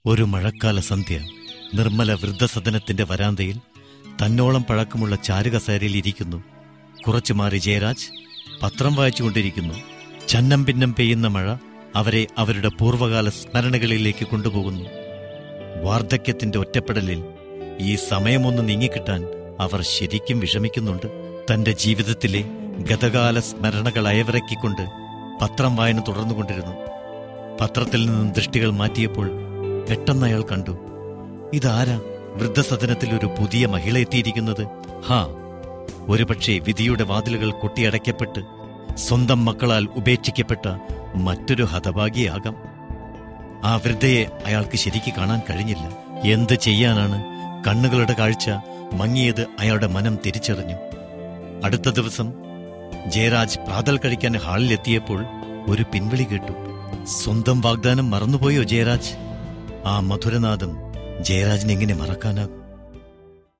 ഒരു മഴക്കാല സന്ധ്യ നിർമ്മല വൃദ്ധസദനത്തിന്റെ വരാന്തയിൽ തന്നോളം പഴക്കമുള്ള ചാരുകസേരയിൽ ഇരിക്കുന്നു കുറച്ചു മാറി ജയരാജ് പത്രം വായിച്ചുകൊണ്ടിരിക്കുന്നു ചന്നം ഭിന്നം പെയ്യുന്ന മഴ അവരെ അവരുടെ പൂർവ്വകാല സ്മരണകളിലേക്ക് കൊണ്ടുപോകുന്നു വാർദ്ധക്യത്തിന്റെ ഒറ്റപ്പെടലിൽ ഈ സമയമൊന്ന് നീങ്ങിക്കിട്ടാൻ അവർ ശരിക്കും വിഷമിക്കുന്നുണ്ട് തന്റെ ജീവിതത്തിലെ ഗതകാല സ്മരണകൾ അയവിറക്കിക്കൊണ്ട് പത്രം വായന തുടർന്നുകൊണ്ടിരുന്നു പത്രത്തിൽ നിന്നും ദൃഷ്ടികൾ മാറ്റിയപ്പോൾ പെട്ടെന്ന് അയാൾ കണ്ടു ഇതാരാ വൃദ്ധസദനത്തിൽ ഒരു പുതിയ മഹിള എത്തിയിരിക്കുന്നത് ഹാ ഒരുപക്ഷെ വിധിയുടെ വാതിലുകൾ കൊട്ടിയടയ്ക്കപ്പെട്ട് സ്വന്തം മക്കളാൽ ഉപേക്ഷിക്കപ്പെട്ട മറ്റൊരു ഹതഭാഗിയാകാം ആ വൃദ്ധയെ അയാൾക്ക് ശരിക്ക് കാണാൻ കഴിഞ്ഞില്ല എന്ത് ചെയ്യാനാണ് കണ്ണുകളുടെ കാഴ്ച മങ്ങിയത് അയാളുടെ മനം തിരിച്ചറിഞ്ഞു അടുത്ത ദിവസം ജയരാജ് പ്രാതൽ കഴിക്കാൻ ഹാളിലെത്തിയപ്പോൾ ഒരു പിൻവിളി കേട്ടു സ്വന്തം വാഗ്ദാനം മറന്നുപോയോ ജയരാജ് ആ മധുരനാഥം ജയരാജിന് എങ്ങനെ മറക്കാനാകും